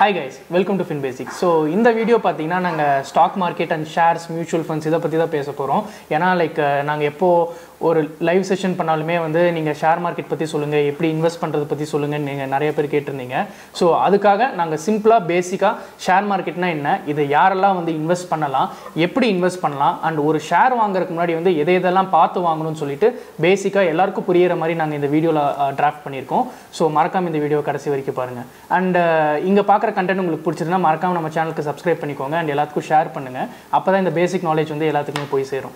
hi guys welcome to Fin Basic so இந்த video பார்த்தீங்கன்னா நாங்கள் stock market and shares mutual funds இதை பற்றி தான் பேச போகிறோம் ஏன்னா லைக் நாங்கள் எப்போ ஒரு லைவ் செஷன் பண்ணாலுமே வந்து நீங்கள் ஷேர் மார்க்கெட் பற்றி சொல்லுங்கள் எப்படி இன்வெஸ்ட் பண்ணுறது பற்றி சொல்லுங்கன்னு நீங்கள் நிறைய பேர் கேட்டிருந்தீங்க ஸோ அதுக்காக நாங்கள் சிம்பிளாக பேசிக்காக ஷேர் மார்க்கெட்னா என்ன இதை யாரெல்லாம் வந்து இன்வெஸ்ட் பண்ணலாம் எப்படி இன்வெஸ்ட் பண்ணலாம் அண்ட் ஒரு ஷேர் வாங்குறதுக்கு முன்னாடி வந்து எதை எதெல்லாம் பார்த்து வாங்கணும்னு சொல்லிட்டு பேசிக்காக எல்லாருக்கும் புரியிற மாதிரி நாங்கள் இந்த வீடியோவில் டிராஃப்ட் பண்ணியிருக்கோம் ஸோ மறக்காம இந்த வீடியோ கடைசி வரைக்கும் பாருங்கள் அண்ட் இங்கே பார்க்குற கண்டென்ட் உங்களுக்கு பிடிச்சிருந்தா மறக்காம நம்ம சேனலுக்கு சப்ஸ்கிரைப் பண்ணிக்கோங்க அண்ட் எல்லாத்துக்கும் ஷேர் பண்ணுங்கள் அப்போ தான் இந்த பேசிக் நாலேஜ் வந்து எல்லாத்துக்குமே போய் சேரும்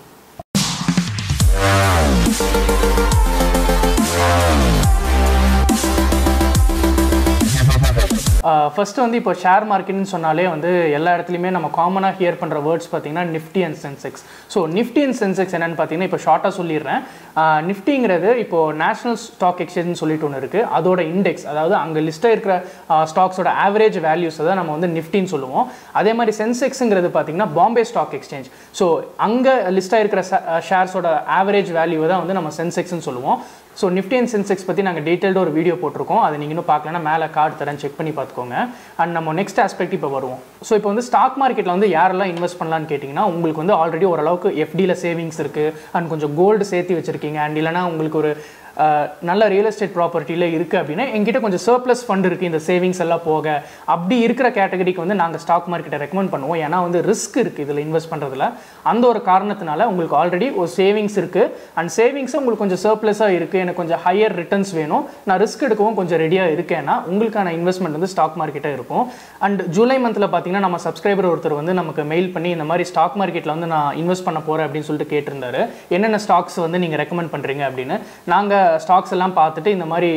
ஃபர்ஸ்ட் வந்து இப்போ ஷேர் மார்க்கெட்னு சொன்னாலே வந்து எல்லா இடத்துலையுமே நம்ம காமனாக ஹியர் பண்ணுற வேர்ட்ஸ் பார்த்தீங்கன்னா Nifty and Sensex so Nifty and Sensex என்னன்னு பார்த்தீங்கன்னா இப்போ ஷார்ட்டாக சொல்லிடுறேன் நிஃப்டிங்கிறது இப்போ நேஷனல் ஸ்டாக் எக்ஸ்சேஞ்சுன்னு சொல்லிட்டு ஒன்று இருக்குது அதோட இண்டெக்ஸ் அதாவது அங்கே லிஸ்ட்டாக இருக்கிற ஸ்டாக்ஸோட ஆவரேஜ் வேல்யூஸை தான் நம்ம வந்து நிஃப்டின்னு சொல்லுவோம் அதே மாதிரி சென்செக்ஸுங்கிறது பார்த்தீங்கன்னா பாம்பே ஸ்டாக் எக்ஸ்சேஞ்ச் ஸோ அங்கே லிஸ்ட்டாக இருக்கிற ஷேர்ஸோட ஆவரேஜ் வேல்யூவை தான் வந்து நம்ம சென்செக்ஸ்னு சொல்லுவோம் ஸோ நிஃப்டி அண்ட் சென்செக்ஸ் பற்றி நாங்கள் டீட்டெயில்டு ஒரு வீடியோ போட்டிருக்கோம் அதை நீங்கள் இன்னும் பார்க்கலன்னா மேலே கார்டு தரேன் செக் பண்ணி பார்த்துக்கோங்க அண்ட் நம்ம நெக்ஸ்ட் ஆஸ்பெக்ட் இப்போ வருவோம் ஸோ இப்போ வந்து ஸ்டாக் மார்க்கெட்டில் வந்து யாரெல்லாம் இன்வெஸ்ட் பண்ணலான்னு கேட்டிங்கன்னா உங்களுக்கு வந்து ஆல்ரெடி ஓரளவுக்கு எஃப்டியில் சேவிங்ஸ் இருக்குது அண்ட் கொஞ்சம் கோல்டு சேர்த்து வச்சுருக்கீங்க அண்ட் இல்லைனா உங்களுக்கு ஒரு நல்ல ரியல் எஸ்டேட் ப்ராப்பர்ட்டியில் இருக்குது அப்படின்னா எங்கிட்ட கொஞ்சம் சர்ப்ளஸ் ஃபண்ட் இருக்குது இந்த சேவிங்ஸ் எல்லாம் போக அப்படி இருக்கிற கேட்டகரிக்கு வந்து நாங்கள் ஸ்டாக் மார்க்கெட்டை ரெக்கமெண்ட் பண்ணுவோம் ஏன்னா வந்து ரிஸ்க் இருக்குது இதில் இன்வெஸ்ட் பண்ணுறதுல அந்த ஒரு காரணத்தினால உங்களுக்கு ஆல்ரெடி ஒரு சேவிங்ஸ் இருக்குது அண்ட் சேவிங்ஸும் உங்களுக்கு கொஞ்சம் சர்ப்ளஸாக இருக்குது எனக்கு கொஞ்சம் ஹையர் ரிட்டர்ன்ஸ் வேணும் நான் ரிஸ்க் எடுக்கவும் கொஞ்சம் ரெடியாக இருக்கேன்னா உங்களுக்கான இன்வெஸ்ட்மெண்ட் வந்து ஸ்டாக் மார்க்கெட்டாக இருக்கும் அண்ட் ஜூலை மந்தில் பார்த்தீங்கன்னா நம்ம சப்ஸ்கிரைபர் ஒருத்தர் வந்து நமக்கு மெயில் பண்ணி இந்த மாதிரி ஸ்டாக் மார்க்கெட்டில் வந்து நான் இன்வெஸ்ட் பண்ண போகிறேன் அப்படின்னு சொல்லிட்டு கேட்டிருந்தாரு என்னென்ன ஸ்டாக்ஸ் வந்து நீங்கள் ரெக்கமெண்ட் பண்ணுறீங்க அப்படின்னு நாங்கள் ஸ்டாக்ஸ் எல்லாம் பார்த்துட்டு இந்த மாதிரி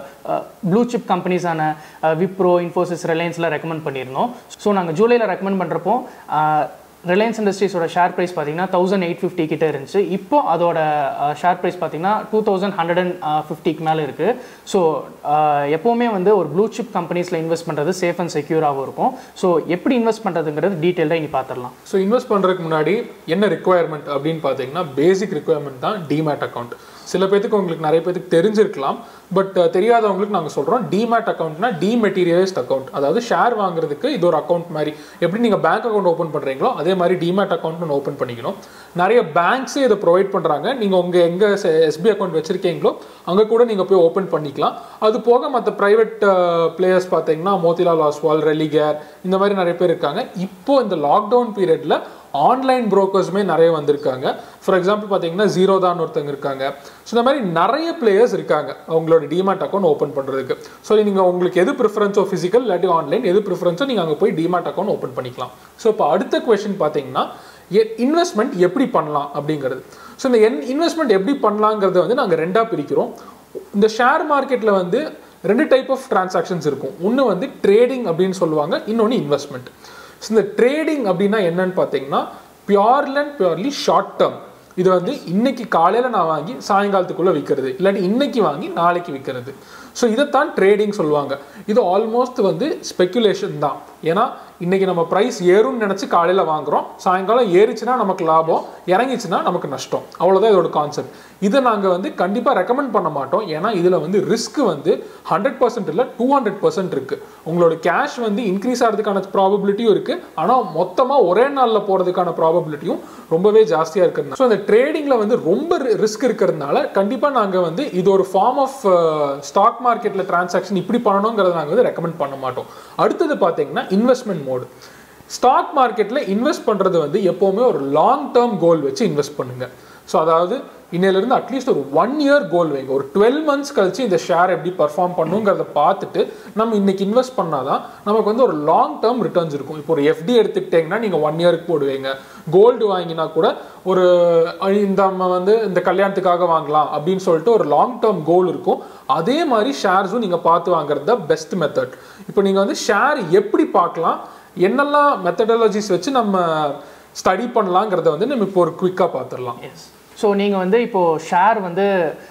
ப்ளூ சிப் கம்பெனிஸான விப்ரோ இன்ஃபோசிஸ் ரிலையன்ஸ்லாம் ரெக்கமெண்ட் பண்ணியிருந்தோம் ஸோ நாங்கள் ஜூலையில் ரெக்கமெண்ட் பண்ணுறப்போ ரிலையன்ஸ் இண்டஸ்ட்ரீஸோட ஷேர் ப்ரைஸ் பார்த்தீங்கன்னா தௌசண்ட் எயிட் ஃபிஃப்டி கிட்ட இருந்துச்சு இப்போ அதோட ஷேர் ப்ரைஸ் பார்த்தீங்கன்னா டூ தௌசண்ட் ஹண்ட்ரட் அண்ட் ஃபிஃப்டிக்கு மேலே இருக்குது ஸோ எப்போவுமே வந்து ஒரு ப்ளூ சிப் கம்பெனிஸில் இன்வெஸ்ட் பண்ணுறது சேஃப் அண்ட் செக்யூராகவும் இருக்கும் ஸோ எப்படி இன்வெஸ்ட் பண்ணுறதுங்கிறது டீட்டெயிலாக இனி பார்த்துடலாம் ஸோ இன்வெஸ்ட் பண்ணுறதுக்கு முன்னாடி என்ன ரிக்குவயர்மெண்ட் அப்படின்னு பார்த்தீங்கன்னா பேசிக் ரிக்குவயர்மெண்ட் தான் டிமேட் அக்கௌண்ட் சில பேத்துக்கு உங்களுக்கு நிறைய பேத்துக்கு தெரிஞ்சிருக்கலாம் பட் தெரியாதவங்களுக்கு நாங்கள் சொல்கிறோம் டிமேட் அக்கௌண்ட்னா டிமெட்டீரியலைஸ்ட் அக்கௌண்ட் அதாவது ஷேர் வாங்குறதுக்கு இது ஒரு அக்கௌண்ட் மாதிரி எப்படி நீங்கள் பேங்க் அக்கௌண்ட் ஓப்பன் பண்ணுறீங்களோ அதே மாதிரி டிமேட் அக்கௌண்ட் ஒன்று ஓப்பன் பண்ணிக்கணும் நிறைய பேங்க்ஸே இதை ப்ரொவைட் பண்ணுறாங்க நீங்கள் உங்கள் எங்கே எஸ்பி அக்கௌண்ட் வச்சுருக்கீங்களோ அங்கே கூட நீங்கள் போய் ஓப்பன் பண்ணிக்கலாம் அது போக மற்ற ப்ரைவேட் பிளேயர்ஸ் பார்த்தீங்கன்னா மோதிலால் ஆஸ்வால் ரெலிகேர் இந்த மாதிரி நிறைய பேர் இருக்காங்க இப்போ இந்த லாக்டவுன் பீரியடில் ஆன்லைன் புரோக்கர்ஸுமே நிறைய வந்திருக்காங்க ஃபார் எக்ஸாம்பிள் பார்த்தீங்கன்னா ஜீரோ தான் ஒருத்தங்க இருக்காங்க ஸோ இந்த மாதிரி நிறைய பிளேயர்ஸ் இருக்காங்க அவங்களோட டிமாட் அக்கௌண்ட் ஓப்பன் பண்ணுறதுக்கு ஸோ நீங்கள் உங்களுக்கு எது ப்ரிஃபரன்ஸோ ஃபிசிக்கல் இல்லாட்டி ஆன்லைன் எது ப்ரிஃபரன்ஸோ நீங்கள் அங்கே போய் டிமாட் அக்கௌண்ட் ஓப்பன் பண்ணிக்கலாம் ஸோ இப்போ அடுத்த கொஷின் பார்த்தீங்கன்னா இன்வெஸ்ட்மெண்ட் எப்படி பண்ணலாம் அப்படிங்கிறது ஸோ இந்த என் இன்வெஸ்ட்மெண்ட் எப்படி பண்ணலாங்கிறத வந்து நாங்கள் ரெண்டாக பிரிக்கிறோம் இந்த ஷேர் மார்க்கெட்டில் வந்து ரெண்டு டைப் ஆஃப் டிரான்சாக்ஷன்ஸ் இருக்கும் ஒன்று வந்து ட்ரேடிங் அப்படின்னு சொல்லுவாங்க இன்னொன்று இன்வெஸ்ட்மெண்ட் ஸோ இந்த ட்ரேடிங் அப்படின்னா என்னன்னு பார்த்தீங்கன்னா purely and purely short term இது வந்து இன்னைக்கு காலையில் நான் வாங்கி சாயங்காலத்துக்குள்ளே விற்கிறது இல்லாட்டி இன்னைக்கு வாங்கி நாளைக்கு விற்கிறது ஸோ இதைத்தான் ட்ரேடிங் சொல்லுவாங்க இது ஆல்மோஸ்ட் வந்து ஸ்பெக்குலேஷன் தான் ஏன்னா இன்னைக்கு நம்ம ப்ரைஸ் ஏறும்னு நினச்சி காலையில் வாங்குறோம் சாயங்காலம் ஏறிச்சுன்னா நமக்கு லாபம் இறங்கிச்சுன்னா நமக்கு நஷ்டம் அவ்வளோதான் இதோட கான்செப்ட் இதை நாங்கள் வந்து கண்டிப்பாக ரெக்கமெண்ட் பண்ண மாட்டோம் ஏன்னா இதில் வந்து ரிஸ்க் வந்து ஹண்ட்ரட் பர்சன்ட் இல்லை டூ ஹண்ட்ரட் பர்சன்ட் இருக்குது உங்களோட கேஷ் வந்து இன்க்ரீஸ் ஆகிறதுக்கான ப்ராபபிலிட்டியும் இருக்குது ஆனால் மொத்தமாக ஒரே நாளில் போகிறதுக்கான ப்ராபபிலிட்டியும் ரொம்பவே ஜாஸ்தியாக இருக்கிறது ஸோ அந்த ட்ரேடிங்கில் வந்து ரொம்ப ரிஸ்க் இருக்கிறதுனால கண்டிப்பாக நாங்கள் வந்து இது ஒரு ஃபார்ம் ஆஃப் ஸ்டாக் மார்க்கெட்டில் டிரான்சாக்ஷன் இப்படி பண்ணணுங்கிறத நாங்கள் வந்து ரெக்கமெண்ட் பண்ண மாட்டோம் அடுத்தது பார்த்தீங்கன்னா இன்வெஸ்ட்மெண்ட் மோடு ஸ்டாக் மார்க்கெட்டில் இன்வெஸ்ட் பண்ணுறது வந்து எப்போவுமே ஒரு லாங் டேர்ம் கோல் வச்சு இன்வெஸ்ட் பண்ணுங்கள் ஸோ அதாவது இன்னையிலேருந்து அட்லீஸ்ட் ஒரு ஒன் இயர் கோல் வைங்க ஒரு டுவெல் மந்த்ஸ் கழிச்சு இந்த ஷேர் எப்படி பர்ஃபார்ம் பண்ணுங்கிறத பார்த்துட்டு நம்ம இன்னைக்கு இன்வெஸ்ட் பண்ணாதான் நமக்கு வந்து ஒரு லாங் டேர்ம் ரிட்டர்ன்ஸ் இருக்கும் இப்போ ஒரு எஃப்டி எடுத்துக்கிட்டிங்கன்னா நீங்கள் ஒன் இயருக்கு போடுவீங்க கோல்டு வாங்கினா கூட ஒரு இந்த நம்ம வந்து இந்த கல்யாணத்துக்காக வாங்கலாம் அப்படின்னு சொல்லிட்டு ஒரு லாங் டேர்ம் கோல் இருக்கும் அதே மாதிரி ஷேர்ஸும் நீங்கள் பார்த்து வாங்குறது தான் பெஸ்ட் மெத்தட் இப்போ நீங்கள் வந்து ஷேர் எப்படி பார்க்கலாம் என்னெல்லாம் மெத்தடாலஜிஸ் வச்சு நம்ம ஸ்டடி பண்ணலாங்கிறத வந்து நம்ம இப்போ ஒரு குவிக்காக பார்த்துடலாம் எஸ் ஸோ நீங்கள் வந்து இப்போது ஷேர் வந்து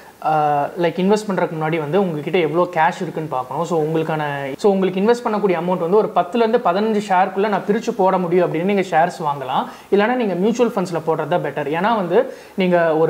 லைக் இன்வெஸ்ட் பண்ணுறதுக்கு முன்னாடி வந்து உங்ககிட்ட எவ்வளோ கேஷ் இருக்குன்னு பார்க்கணும் ஸோ உங்களுக்கான ஸோ உங்களுக்கு இன்வெஸ்ட் பண்ணக்கூடிய அமௌண்ட் வந்து ஒரு பத்துலேருந்து பதினஞ்சு ஷேருக்குள்ளே நான் பிரித்து போட முடியும் அப்படின்னு நீங்கள் ஷேர்ஸ் வாங்கலாம் இல்லைனா நீங்கள் மியூச்சுவல் ஃபண்ட்ஸில் போடுறது தான் பெட்டர் ஏன்னா வந்து நீங்கள் ஒரு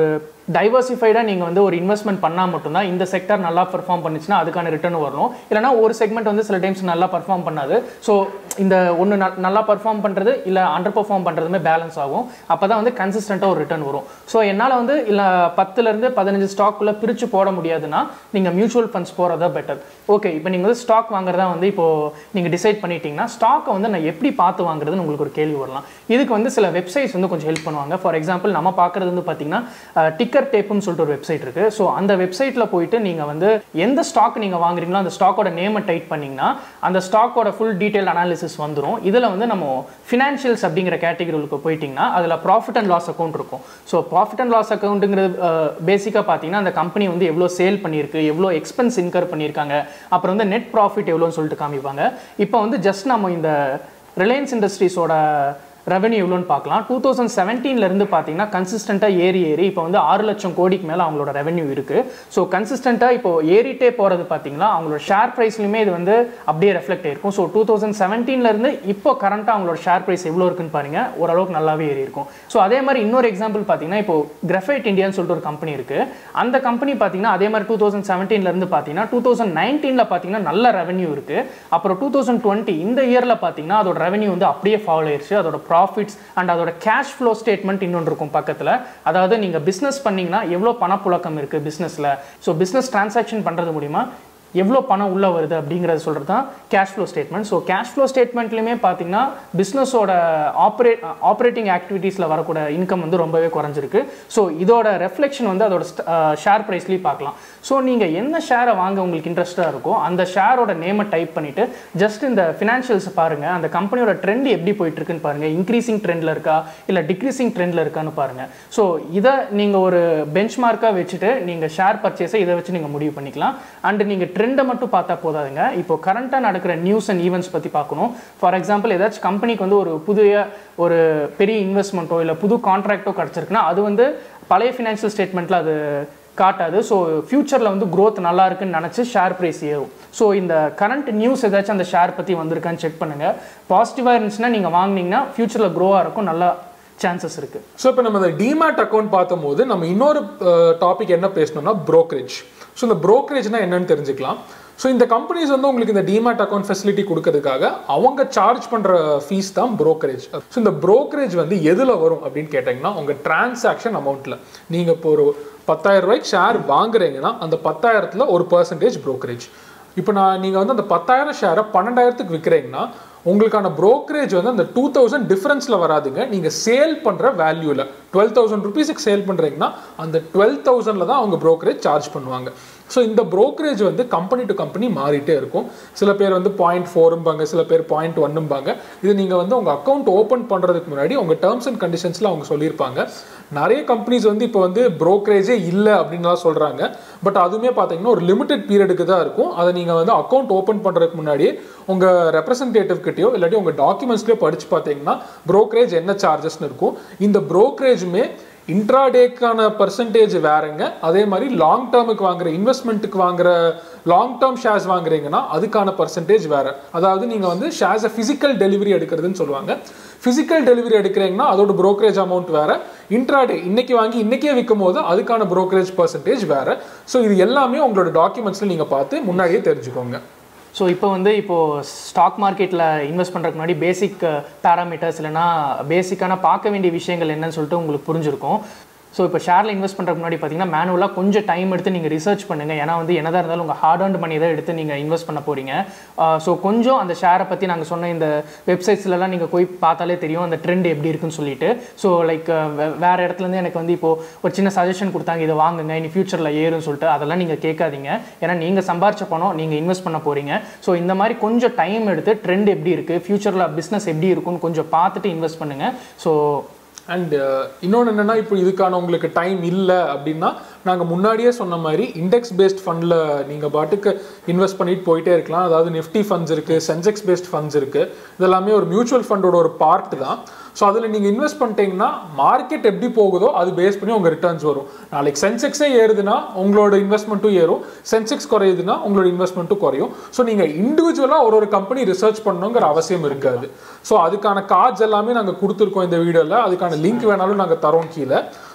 டைவர்சிஃபைடாக நீங்கள் வந்து ஒரு இன்வெஸ்ட்மெண்ட் பண்ணால் மட்டும்தான் இந்த செக்டர் நல்லா பெர்ஃபார்ம் பண்ணுச்சுன்னா அதுக்கான ரிட்டர்ன் வரணும் இல்லைனா ஒரு செக்மெண்ட் வந்து சில டைம்ஸ் நல்லா பர்ஃபார்ம் பண்ணாது ஸோ இந்த ஒன்று நல்லா பர்ஃபார்ம் பண்ணுறது இல்லை அண்டர் பர்ஃபார்ம் பண்ணுறதுமே பேலன்ஸ் ஆகும் அப்போ தான் வந்து கன்சிஸ்டண்ட்டாக ஒரு ரிட்டர்ன் வரும் ஸோ என்னால் வந்து இல்லை பத்துலேருந்து பதினஞ்சு ஸ்டாக்குள்ளே பிரித்து போட முடியாதுன்னா நீங்கள் மியூச்சுவல் ஃபண்ட்ஸ் போகிறதா பெட்டர் ஓகே இப்போ நீங்கள் வந்து ஸ்டாக் வாங்குறதா வந்து இப்போது நீங்கள் டிசைட் பண்ணிட்டீங்கன்னா ஸ்டாக்கை வந்து நான் எப்படி பார்த்து வாங்குறதுன்னு உங்களுக்கு ஒரு கேள்வி வரலாம் இதுக்கு வந்து சில வெப்சைட்ஸ் வந்து கொஞ்சம் ஹெல்ப் பண்ணுவாங்க ஃபார் எக்ஸாம்பிள் நம்ம பார்க்குறது வந்து பார்த்தீங்கன்னா டிக்கர் டேப்புன்னு சொல்லிட்டு ஒரு வெப்சைட் இருக்குது ஸோ அந்த வெப்சைட்டில் போயிட்டு நீங்கள் வந்து எந்த ஸ்டாக் நீங்கள் வாங்குறீங்களோ அந்த ஸ்டாக்கோட நேமை டைப் பண்ணிங்கன்னா அந்த ஸ்டாக்கோட ஃபுல் டீட்டெயில் அனாலிசிஸ் வந்துடும் இதில் வந்து நம்ம ஃபினான்ஷியல்ஸ் அப்படிங்கிற கேட்டகரிகளுக்கு போயிட்டிங்கன்னா அதில் ப்ராஃபிட் அண்ட் லாஸ் அக்கௌண்ட் இருக்கும் ஸோ ப்ராஃபிட் அண்ட் லாஸ் அக்கௌண்ட்டுங்கிறது பேசிக்காக பார்த்தீங்கன்னா அந்த கம்பெனி வந்து எவ்வளோ சேல் பண்ணியிருக்கு எவ்வளோ எக்ஸ்பென்ஸ் இன்கர் பண்ணியிருக்காங்க அப்புறம் வந்து நெட் ப்ராஃபிட் எவ்வளோன்னு சொல்லிட்டு காமிப்பாங்க இப்போ வந்து ஜஸ்ட் நம்ம இந்த ரிலையன்ஸ் இண்டஸ்ட்ரீஸோட ரெவன்யூ எவ்வளோன்னு பார்க்கலாம் டூ தௌசண்ட் செவன்டீன்லேருந்து பார்த்தீங்கன்னா கன்சிஸ்டண்ட்டாக ஏறி ஏறி இப்போ வந்து ஆறு லட்சம் கோடிக்கு மேலே அவங்களோட ரெவன்யூ இருக்குது ஸோ கன்சிஸ்டண்ட்டாக இப்போ ஏறிட்டே போகிறது பார்த்தீங்கன்னா அவங்களோட ஷேர் ப்ரைஸ்லையுமே இது வந்து அப்படியே ரெஃப்ளெக்ட் ஆயிருக்கும் ஸோ டூ தௌசண்ட் செவன்டீன்லேருந்து இப்போ கரண்ட்டாக அவங்களோட ஷேர் ப்ரைஸ் எவ்வளோ இருக்குன்னு பாருங்கள் ஓரளவுக்கு நல்லாவே ஏறி இருக்கும் ஸோ அதே மாதிரி இன்னொரு எக்ஸாம்பிள் பார்த்தீங்கன்னா இப்போ கிரஃபைட் இந்தியான்னு சொல்லிட்டு ஒரு கம்பெனி இருக்குது அந்த கம்பெனி பார்த்தீங்கன்னா அதே மாதிரி டூ தௌசண்ட் செவன்டீன்லேருந்து பார்த்தீங்கன்னா டூ தௌசண்ட் நைன்டீனில் பார்த்தீங்கன்னா நல்ல ரெவன்யூ இருக்குது அப்புறம் டூ தௌசண்ட் டுவெண்ட்டி இந்த இயரில் பார்த்தீங்கன்னா அதோட ரெவன்யூ வந்து அப்படியே ஃபாலோ ஆயிருச்சு அதோட ப்ராஃபிட்ஸ் அண்ட் அதோட கேஷ் ஃப்ளோ ஸ்டேட்மெண்ட் இன்னொன்று இருக்கும் பக்கத்தில் அதாவது நீங்கள் பிஸ்னஸ் பண்ணீங்கன்னா எவ்வளோ பணப்புழக்கம் இருக்குது பிஸ்னஸில் ஸோ பிஸ்னஸ் டிரான்சாக்ஷன் பண்ணுறது மூலிமா எவ்வளோ பணம் உள்ளே வருது அப்படிங்கிறத சொல்கிறது தான் cash flow statement so cash flow ஸ்டேட்மெண்ட்லையுமே பார்த்தீங்கன்னா பிஸ்னஸோட ஆப்ரேட் ஆப்ரேட்டிங் ஆக்டிவிட்டீஸில் வரக்கூடிய இன்கம் வந்து ரொம்பவே குறைஞ்சிருக்கு ஸோ இதோட ரெஃப்ளெக்ஷன் வந்து அதோட ஷேர் ப்ரைஸ்லேயும் பார்க்கலாம் ஸோ நீங்கள் எந்த ஷேரை வாங்க உங்களுக்கு இன்ட்ரெஸ்ட்டாக இருக்கோ அந்த ஷேரோட நேமை டைப் பண்ணிவிட்டு ஜஸ்ட் இந்த ஃபினான்ஷியல்ஸ் பாருங்கள் அந்த கம்பெனியோட ட்ரெண்ட் எப்படி போயிட்டுருக்குன்னு பாருங்கள் இன்க்ரீசிங் ட்ரெண்டில் இருக்கா இல்லை டிக்ரீசிங் ட்ரெண்டில் இருக்கான்னு பாருங்கள் ஸோ இதை நீங்கள் ஒரு பெஞ்ச் மார்க்காக வச்சுட்டு நீங்கள் ஷேர் பர்ச்சேஸை இதை வச்சு நீங்கள் முடிவு பண்ணிக்கலாம் அண்ட் நீங்கள் ட்ரெண்டை மட்டும் பார்த்தா போதாதுங்க இப்போ கரண்ட்டாக நடக்கிற நியூஸ் அண்ட் ஈவெண்ட்ஸ் பற்றி பார்க்கணும் ஃபார் எக்ஸாம்பிள் ஏதாச்சும் கம்பெனிக்கு வந்து ஒரு புதிய ஒரு பெரிய இன்வெஸ்ட்மெண்ட்டோ இல்லை புது கான்ட்ராக்டோ கிடச்சிருக்குன்னா அது வந்து பழைய ஃபினான்ஷியல் ஸ்டேட்மெண்ட்டில் அது காட்டாது ஸோ ஃப்யூச்சரில் வந்து growth நல்லா இருக்குன்னு நினச்சி ஷேர் ப்ரைஸ் ஏறும் ஸோ இந்த கரண்ட் நியூஸ் ஏதாச்சும் அந்த ஷேர் பற்றி வந்திருக்கான்னு செக் பண்ணுங்கள் பாசிட்டிவாக இருந்துச்சுன்னா நீங்கள் வாங்குனீங்கன்னா ஃப்யூச்சரில் க்ரோவாக இருக்கும் நல்லா சான்சஸ் இருக்குது ஸோ இப்போ நம்ம இந்த டிமேட் அக்கௌண்ட் பார்த்தம்போது நம்ம இன்னொரு டாபிக் என்ன பேசணும்னா brokerage ஸோ இந்த brokerage-னா என்னன்னு தெரிஞ்சுக்கலாம் ஸோ இந்த கம்பெனிஸ் வந்து உங்களுக்கு இந்த டிமேட் அக்கௌண்ட் ஃபெசிலிட்டி கொடுக்கறதுக்காக அவங்க சார்ஜ் பண்ணுற ஃபீஸ் தான் brokerage ஸோ இந்த brokerage வந்து எதில் வரும் அப்படின்னு கேட்டிங்கன்னா உங்கள் டிரான்சாக்ஷன் அமௌண்ட்டில் நீங்கள் இப்போ ஒரு பத்தாயிரம் ரூபாய்க்கு ஷேர் வாங்குறீங்கன்னா அந்த பத்தாயிரத்தில் ஒரு பர்சன்டேஜ் brokerage இப்போ நான் நீங்கள் வந்து அந்த பத்தாயிரம் ஷேரை பன்னெண்டாயிரத்துக்கு விற்கிறீங்கன்னா உங்களுக்கான brokerage வந்து அந்த டூ தௌசண்ட் டிஃப்ரென்ஸில் வராதுங்க நீங்கள் சேல் பண்ணுற வேல்யூவில் டுவெல் தௌசண்ட் ருபீஸுக்கு சேல் பண்ணுறீங்கன்னா அந்த டுவெல் தௌசண்டில் தான் அவங்க brokerage சார்ஜ் பண்ணுவாங்க ஸோ இந்த brokerage வந்து கம்பெனி டு கம்பெனி மாறிட்டே இருக்கும் சில பேர் வந்து பாயிண்ட் ஃபோரும்பாங்க சில பேர் பாயிண்ட் ஒன்னும்பாங்க இது நீங்கள் வந்து உங்கள் அக்கௌண்ட் ஓப்பன் பண்ணுறதுக்கு முன்னாடி உங்கள் டேர்ம்ஸ் அண்ட் கண்டிஷன்ஸில் அவங்க சொல்லியிருப்பாங்க நிறைய கம்பெனிஸ் வந்து இப்போ வந்து brokerage-ஏ இல்லை அப்படின்லாம் சொல்கிறாங்க பட் அதுவுமே பார்த்தீங்கன்னா ஒரு லிமிடெட் பீரியடுக்கு தான் இருக்கும் அதை நீங்கள் வந்து அக்கௌண்ட் ஓப்பன் பண்ணுறதுக்கு முன்னாடியே உங்கள் ரெப்ரசன்டேட்டிவ் கிட்டயோ இல்லாட்டி உங்கள் டாக்குமெண்ட்ஸ்லேயோ படித்து பார்த்தீங்கன்னா brokerage என்ன சார்ஜஸ்னு இருக்கும் இந்த brokerage-மே இன்ட்ராடேக்கான பர்சன்டேஜ் வேறங்க அதே மாதிரி லாங் டேர்முக்கு வாங்குற இன்வெஸ்ட்மெண்ட்டுக்கு வாங்குற லாங் டேர்ம் ஷேர்ஸ் வாங்குறீங்கன்னா அதுக்கான பர்சன்டேஜ் வேற அதாவது நீங்கள் வந்து ஷேர்ஸை ஃபிசிக்கல் டெலிவரி எடுக்கிறதுன்னு சொல்லுவாங்க ஃபிசிக்கல் டெலிவரி எடுக்கிறீங்கன்னா அதோட brokerage அமௌண்ட் வேற இன்ட்ராடே இன்னைக்கு வாங்கி இன்னைக்கே விற்கும் போது அதுக்கான brokerage பர்சன்டேஜ் வேற ஸோ இது எல்லாமே உங்களோட டாக்குமெண்ட்ஸில் நீங்கள் பார்த்து முன்னாடியே தெரிஞ்சுக்கோங்க ஸோ இப்போ வந்து இப்போது ஸ்டாக் மார்க்கெட்டில் இன்வெஸ்ட் பண்ணுறதுக்கு முன்னாடி பேசிக் பேராமீட்டர்ஸ் இல்லைனா பேசிக்கான பார்க்க வேண்டிய விஷயங்கள் என்னன்னு சொல்லிட்டு உங்களுக்கு புரிஞ்சிருக்கும் ஸோ இப்போ ஷேரில் இன்வெஸ்ட் பண்ணுறதுக்கு முன்னாடி பார்த்தீங்கன்னா மேனுவலாக கொஞ்சம் டைம் எடுத்து நீங்கள் ரிசர்ச் பண்ணுங்கள் ஏன்னா வந்து என்னதான் இருந்தாலும் உங்கள் ஹார்ட் அர்ன் பண்ணி தான் எடுத்து நீங்கள் இன்வெஸ்ட் பண்ண போகிறீங்க ஸோ கொஞ்சம் அந்த ஷேரை பற்றி நாங்கள் சொன்ன இந்த வெப்சைட்ஸ்லலாம் நீங்கள் போய் பார்த்தாலே தெரியும் அந்த ட்ரெண்ட் எப்படி இருக்குன்னு சொல்லிட்டு ஸோ லைக் வேறு இடத்துலேருந்து எனக்கு வந்து இப்போது ஒரு சின்ன சஜஷன் கொடுத்தாங்க இதை வாங்குங்க இனி ஃபியூச்சரில் ஏறும்னு சொல்லிட்டு அதெல்லாம் நீங்கள் கேட்காதீங்க ஏன்னா நீங்கள் சம்பாரிச்ச பணம் நீங்கள் இன்வெஸ்ட் பண்ண போகிறீங்க ஸோ இந்த மாதிரி கொஞ்சம் டைம் எடுத்து ட்ரெண்ட் எப்படி இருக்குது ஃபியூச்சரில் பிஸ்னஸ் எப்படி இருக்குன்னு கொஞ்சம் பார்த்துட்டு இன்வெஸ்ட் பண்ணுங்கள் ஸோ அண்ட் இன்னொன்று என்னென்னா இப்போ இதுக்கான உங்களுக்கு டைம் இல்லை அப்படின்னா நாங்கள் முன்னாடியே சொன்ன மாதிரி இண்டெக்ஸ் பேஸ்ட் ஃபண்டில் நீங்கள் பாட்டுக்கு இன்வெஸ்ட் பண்ணிட்டு போயிட்டே இருக்கலாம் அதாவது நிஃப்டி ஃபண்ட்ஸ் இருக்குது சென்செக்ஸ் பேஸ்ட் ஃபண்ட்ஸ் இருக்குது இதெல்லாமே ஒரு மியூச்சுவல் ஃபண்டோட ஒரு பார்ட் தான் ஸோ அதில் நீங்கள் இன்வெஸ்ட் பண்ணிட்டீங்கன்னா மார்க்கெட் எப்படி போகுதோ அது பேஸ் பண்ணி உங்கள் ரிட்டர்ன்ஸ் வரும் நாளைக்கு சென்செக்ஸே ஏறுதுன்னா உங்களோட இன்வெஸ்ட்மெண்ட்டும் ஏறும் சென்செக்ஸ் குறையுதுன்னா உங்களோட இன்வெஸ்ட்மெண்ட்டும் குறையும் ஸோ நீங்கள் இண்டிவிஜுவலாக ஒரு ஒரு கம்பெனி ரிசர்ச் பண்ணணுங்கிற அவசியம் இருக்காது ஸோ அதுக்கான கார்ட்ஸ் எல்லாமே நாங்கள் கொடுத்துருக்கோம் இந்த வீடியோவில் அதுக்கான லிங்க் வேணாலும் நாங்கள் தரோம் கீழே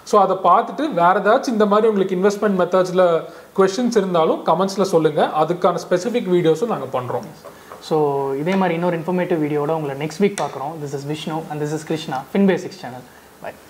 ஸோ அதை பார்த்துட்டு வேற ஏதாச்சும் இந்த மாதிரி உங்களுக்கு இன்வெஸ்ட்மெண்ட் மெத்தட்ஸில் கொஷின்ஸ் இருந்தாலும் கமெண்ட்ஸில் சொல்லுங்கள் அதுக்கான ஸ்பெசிஃபிக் வீடியோஸும் நாங்கள் பண்ணுறோம் ஸோ இதே மாதிரி இன்னொரு இன்ஃபர்மேட்டிவ் வீடியோட உங்களை நெக்ஸ்ட் வீக் பார்க்குறோம் this is Vishnu and this is Krishna Fin Basics channel by